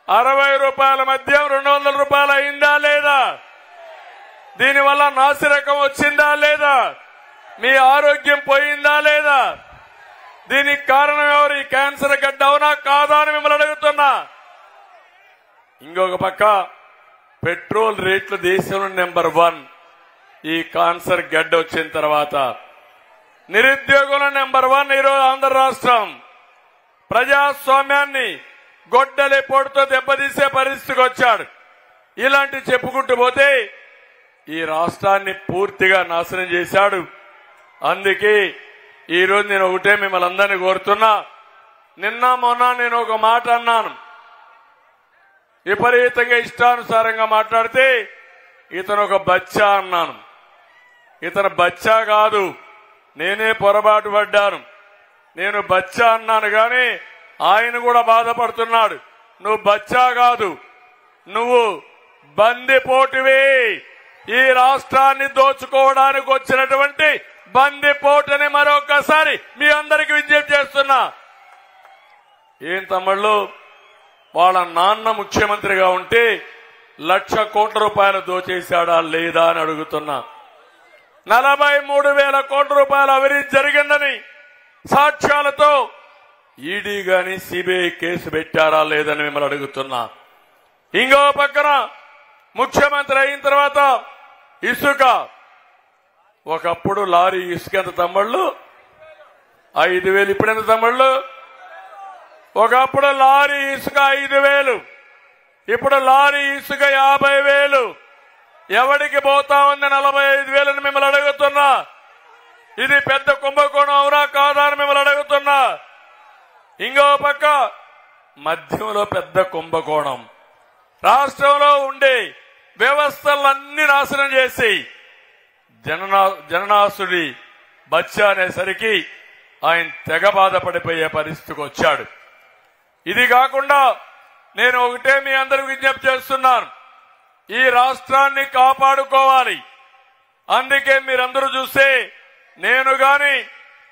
అరవై రూపాయల మద్యం రెండు వందల రూపాయలు అయిందా లేదా దీనివల్ల నాసిరకం వచ్చిందా లేదా మీ ఆరోగ్యం పోయిందా లేదా దీనికి కారణం ఎవరు ఈ క్యాన్సర్ గడ్డ అవునా కాదా అని మిమ్మల్ని అడుగుతున్నా ఇంకొక పక్క పెట్రోల్ రేట్లు దేశంలో నెంబర్ వన్ ఈ కాన్సర్ గడ్డ వచ్చిన తర్వాత నిరుద్యోగంలో నెంబర్ వన్ ఈరోజు ఆంధ్ర రాష్ట్రం ప్రజాస్వామ్యాన్ని గొడ్డలి పొడితో దెబ్బతీసే పరిస్థితికి వచ్చాడు ఇలాంటి చెప్పుకుంటూ పోతే ఈ రాష్ట్రాన్ని పూర్తిగా నాశనం చేశాడు అందుకే ఈ రోజు నేను ఒకటే మిమ్మల్ని అందరినీ కోరుతున్నా నిన్న మొన్న నేను ఒక మాట అన్నాను విపరీతంగా ఇష్టానుసారంగా మాట్లాడితే ఇతను ఒక బచ్చా అన్నాను ఇతను బచ్చా కాదు నేనే పొరపాటు పడ్డాను నేను బచ్చా అన్నాను గాని ఆయన కూడా బాధపడుతున్నాడు నువ్వు బచ్చా కాదు నువ్వు బందిపోటువి ఈ రాష్ట్రాన్ని దోచుకోవడానికి వచ్చినటువంటి బందిపోటుని మరొకసారి మీ అందరికి విజ్ఞప్తి చేస్తున్నా ఏం తమ్ముళ్ళు వాళ్ళ నాన్న ముఖ్యమంత్రిగా ఉంటే లక్ష కోట్ల రూపాయలు దోచేశాడా లేదా అని అడుగుతున్నా నలభై మూడు వేల కోట్ల రూపాయల అవినీతి జరిగిందని సాక్ష్యాలతో ఈడీ గాని సిబిఐ కేసు పెట్టారా లేదని మిమ్మల్ని అడుగుతున్నా ఇంకో పక్కన ముఖ్యమంత్రి అయిన తర్వాత ఇసుక ఒకప్పుడు లారీ ఇసుక ఎంత తమ్ముళ్ళు ఐదు వేలు ఇప్పుడు ఎంత తమ్ముళ్ళు ఒకప్పుడు లారీ ఇసుక ఐదు వేలు ఇప్పుడు లారీ ఇసుక యాభై వేలు ఎవడికి పోతా ఉంది నలభై ఐదు వేలని మిమ్మల్ని అడుగుతున్నా ఇది పెద్ద కుంభకోణం అవునా కాదా అని మిమ్మల్ని అడుగుతున్నా ఇంకో పక్క మధ్యంలో పెద్ద కుంభకోణం రాష్ట్రంలో ఉండే వ్యవస్థలన్నీ నాశనం చేసి జననా జననాసుడి బచ్చా అనేసరికి ఆయన తెగ బాధపడిపోయే పరిస్థితికి వచ్చాడు ఇది కాకుండా నేను ఒకటే మీ అందరికి విజ్ఞప్తి చేస్తున్నాను ఈ రాష్ట్రాన్ని కాపాడుకోవాలి అందుకే మీరందరూ చూస్తే నేను గాని